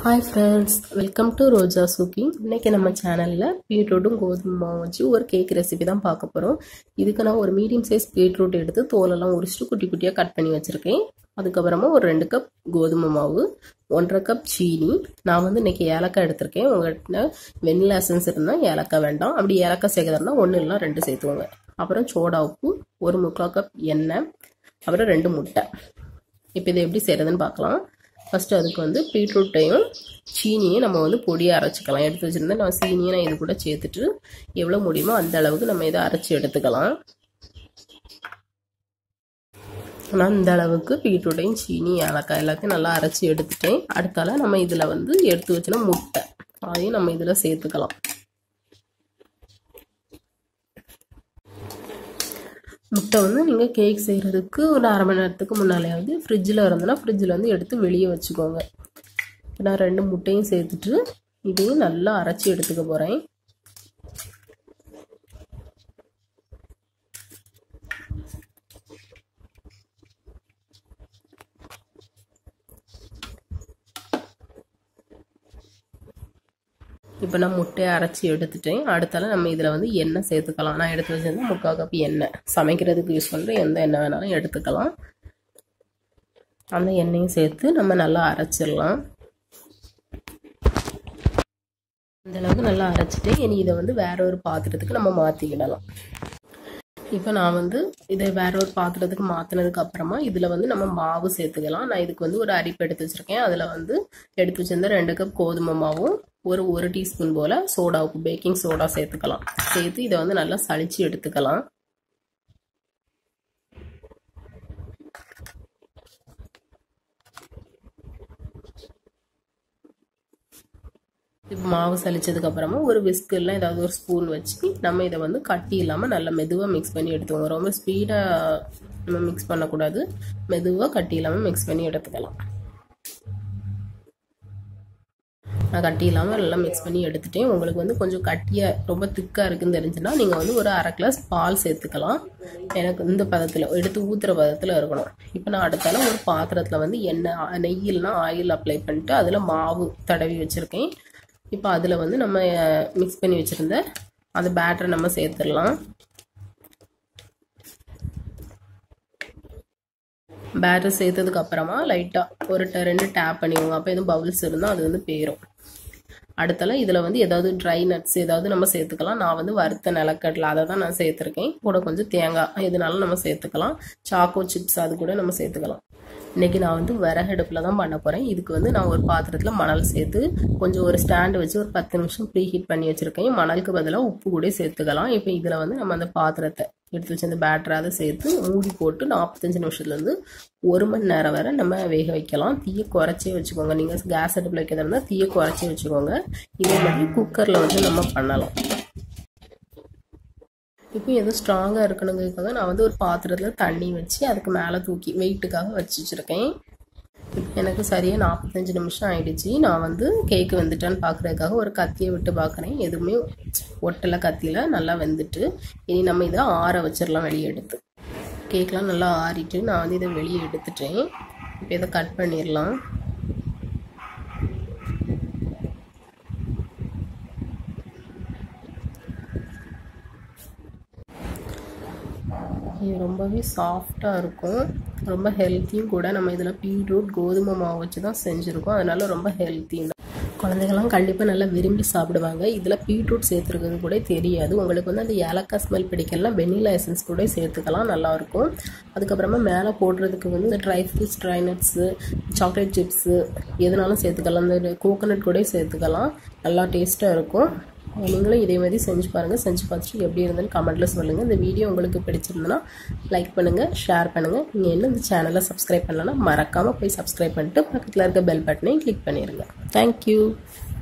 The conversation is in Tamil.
hi friends welcome to Roja cooking இன்னைக்கு நம்ம சேனலில் பீட்ரூட்டும் கோதுமை மாவு வச்சு ஒரு கேக் ரெசிபி தான் பார்க்க போகிறோம் இதுக்கு நான் ஒரு மீடியம் சைஸ் பீட்ரூட் எடுத்து தோலெல்லாம் உரிச்சிட்டு குட்டி குட்டியாக கட் பண்ணி வச்சுருக்கேன் அதுக்கப்புறமா ஒரு ரெண்டு கப் கோதுமை மாவு ஒன்றரை கப் சீனி நான் வந்து இன்னைக்கு ஏலக்காய் எடுத்திருக்கேன் உங்கள்கிட்ட வெண்ணிலா எசன்ஸ் இருந்தால் ஏலக்காய் வேண்டாம் அப்படி ஏலக்காய் சேர்க்கறதுனா ஒன்று இல்லை ரெண்டு சேர்த்துவோங்க அப்புறம் சோடா உப்பு ஒரு முக்கால் கப் எண்ணெய் அப்புறம் ரெண்டு முட்டை இப்போ இதை எப்படி செய்கிறதுன்னு பார்க்கலாம் ஃபஸ்ட்டு அதுக்கு வந்து பீட்ரூட்டையும் சீனியும் நம்ம வந்து பொடியாக அரைச்சிக்கலாம் எடுத்து வச்சுருந்தா நம்ம சீனியை நான் இது கூட சேர்த்துட்டு எவ்வளோ முடியுமோ அந்த அளவுக்கு நம்ம இதை அரைச்சி எடுத்துக்கலாம் நான் இந்த அளவுக்கு பீட்ரூட்டையும் சீனி ஏலக்காய் எல்லாத்தையும் நல்லா அரைச்சி எடுத்துட்டேன் அடுத்தால நம்ம இதில் வந்து எடுத்து வச்சுனா முட்டை அதையும் நம்ம இதில் சேர்த்துக்கலாம் முட்டை வந்து நீங்கள் கேக் செய்கிறதுக்கு ஒரு அரை மணி நேரத்துக்கு முன்னாலேயாவது ஃப்ரிட்ஜில் இருந்ததுன்னா ஃப்ரிட்ஜில் வந்து எடுத்து வெளியே வச்சுக்கோங்க நான் ரெண்டு முட்டையும் சேர்த்துட்டு இதையும் நல்லா அரைச்சி எடுத்துக்க போகிறேன் இப்போ நான் முட்டையை அரைச்சி எடுத்துட்டேன் அடுத்தால நம்ம இதில் வந்து எண்ணெய் சேர்த்துக்கலாம் நான் எடுத்து வச்சிருந்தேன் முக்கால் கப் எண்ணெய் சமைக்கிறதுக்கு யூஸ் பண்ணுற எந்த எண்ணெய் வேணாலும் எடுத்துக்கலாம் அந்த எண்ணெயும் சேர்த்து நம்ம நல்லா அரைச்சிடலாம் இந்த அளவுக்கு நல்லா அரைச்சிட்டு இனி இதை வந்து வேற ஒரு பாத்திரத்துக்கு நம்ம மாற்றிக்கிடலாம் இப்போ நான் வந்து இதை வேற ஒரு பாத்திரத்துக்கு மாற்றினதுக்கு அப்புறமா இதில் வந்து நம்ம மாவு சேர்த்துக்கலாம் நான் இதுக்கு வந்து ஒரு அரிப்பு எடுத்து வச்சுருக்கேன் அதில் வந்து எடுத்து வச்சிருந்த ரெண்டு கப் கோதுமை மாவும் ஒரு ஒரு டீஸ்பூன் போல் சோடா உப்பு பேக்கிங் சோடா சேர்த்துக்கலாம் சேர்த்து இதை வந்து நல்லா சளிச்சு எடுத்துக்கலாம் இப்போ மாவு சளிச்சதுக்கு அப்புறமா ஒரு விஸ்கெல்லாம் ஏதாவது ஒரு ஸ்பூன் வச்சு நம்ம இதை வந்து கட்டி இல்லாமல் நல்லா மெதுவாக மிக்ஸ் பண்ணி எடுத்துக்கோங்க ரொம்ப ஸ்பீடாக நம்ம மிக்ஸ் பண்ணக்கூடாது மெதுவாக கட்டி இல்லாமல் மிக்ஸ் பண்ணி எடுத்துக்கலாம் நான் கட்டி இல்லாமல் நல்லா மிக்ஸ் பண்ணி எடுத்துட்டேன் உங்களுக்கு வந்து கொஞ்சம் கட்டியாக ரொம்ப திக்காக இருக்குன்னு தெரிஞ்சுன்னா நீங்கள் வந்து ஒரு அரை கிளாஸ் பால் சேர்த்துக்கலாம் எனக்கு இந்த பதத்தில் எடுத்து ஊற்றுற பதத்தில் இருக்கணும் இப்போ நான் அடுத்தால ஒரு பாத்திரத்தில் வந்து எண்ணெய் நெய்யில்னா ஆயில் அப்ளை பண்ணிட்டு அதில் மாவு தடவி வச்சுருக்கேன் இப்போ அதில் வந்து நம்ம மிக்ஸ் பண்ணி வச்சுருந்த அந்த பேட்டரை நம்ம சேர்த்துடலாம் பேட்டர் சேர்த்ததுக்கு அப்புறமா லைட்டாக ஒரு ரெண்டு டேப் பண்ணிக்கோங்க அப்போ எதுவும் பவுல்ஸ் இருந்தால் அது வந்து போயிடும் அடுத்தால இதில் வந்து ஏதாவது ட்ரை நட்ஸ் ஏதாவது நம்ம சேர்த்துக்கலாம் நான் வந்து வறுத்த நிலக்கடலை அதை தான் நான் சேர்த்துருக்கேன் கூட கொஞ்சம் தேங்காய் எதுனாலும் நம்ம சேர்த்துக்கலாம் சாக்கோ சிப்ஸ் அது கூட நம்ம சேர்த்துக்கலாம் இன்றைக்கி நான் வந்து விறகடுப்பில் தான் பண்ண போகிறேன் இதுக்கு வந்து நான் ஒரு பாத்திரத்தில் மணல் சேர்த்து கொஞ்சம் ஒரு ஸ்டாண்டு வச்சு ஒரு பத்து நிமிஷம் ப்ரீ ஹீட் பண்ணி வச்சுருக்கேன் மணலுக்கு பதிலாக உப்பு கூட சேர்த்துக்கலாம் இப்போ இதில் வந்து நம்ம அந்த பாத்திரத்தை எடுத்து வச்சு அந்த பேட்டரை அதை சேர்த்து மூடி போட்டு நாற்பத்தஞ்சு நிமிஷத்துலேருந்து ஒரு மணி நேரம் வரை நம்ம வேக வைக்கலாம் தீயை குறைச்சே வச்சுக்கோங்க நீங்கள் கேஸ் அடுப்பில் வைக்கிறதா இருந்தால் தீயை குறைச்சி வச்சுக்கோங்க இதே மாதிரி குக்கரில் வந்து நம்ம பண்ணலாம் இப்போ எதுவும் ஸ்ட்ராங்காக இருக்கணுங்கிறதுக்காக நான் வந்து ஒரு பாத்திரத்தில் தண்ணி வச்சு அதுக்கு மேலே தூக்கி வெயிட்டுக்காக வச்சு வச்சுருக்கேன் எனக்கு சரியாக நாற்பத்தஞ்சு நிமிஷம் ஆயிடுச்சு நான் வந்து கேக்கு வெந்துட்டான்னு பார்க்குறதுக்காக ஒரு கத்தியை விட்டு பார்க்குறேன் எதுவுமே ஒட்டலை கத்தியில் நல்லா வெந்துட்டு இனி நம்ம இதை ஆற வச்சிடலாம் வெளியே எடுத்து கேக்கெலாம் நல்லா ஆறிட்டு நான் வந்து இதை வெளியே எடுத்துட்டேன் இப்போ இதை கட் பண்ணிடலாம் இது ரொம்பவே சாஃப்டாக இருக்கும் ரொம்ப ஹெல்த்தியும் கூட நம்ம இதில் பீட்ரூட் கோதுமை மாவு வச்சு தான் செஞ்சுருக்கோம் அதனால ரொம்ப ஹெல்த்தி தான் குழந்தைகள்லாம் கண்டிப்பாக நல்லா விரும்பி சாப்பிடுவாங்க இதில் பீட்ரூட் சேர்த்துருக்கிறது கூட தெரியாது உங்களுக்கு வந்து அந்த ஏலக்காய் ஸ்மெல் பிடிக்கலாம் வெண்ணிலா எசன்ஸ் கூட சேர்த்துக்கலாம் நல்லாயிருக்கும் அதுக்கப்புறமா மேலே போடுறதுக்கு வந்து இந்த dry fruits dry nuts chocolate chips எதுனாலும் சேர்த்துக்கலாம் இந்த கோகோனட் கூட சேர்த்துக்கலாம் நல்லா டேஸ்ட்டாக இருக்கும் நீங்களும் இதே மாதிரி செஞ்சு பாருங்கள் செஞ்சு பார்த்துட்டு எப்படி இருந்ததுன்னு கமெண்ட்டில் சொல்லுங்கள் இந்த வீடியோ உங்களுக்கு பிடிச்சிருந்தனா லைக் பண்ணுங்கள் ஷேர் பண்ணுங்கள் நீங்கள் என்ன இந்த சேனலை சப்ஸ்கிரைப் பண்ணலன்னா மறக்காமல் போய் சப்ஸ்கிரைப் பண்ணிட்டு பக்கத்தில் இருக்க பெல் பட்டனையும் கிளிக் பண்ணிடுங்க தேங்க்யூ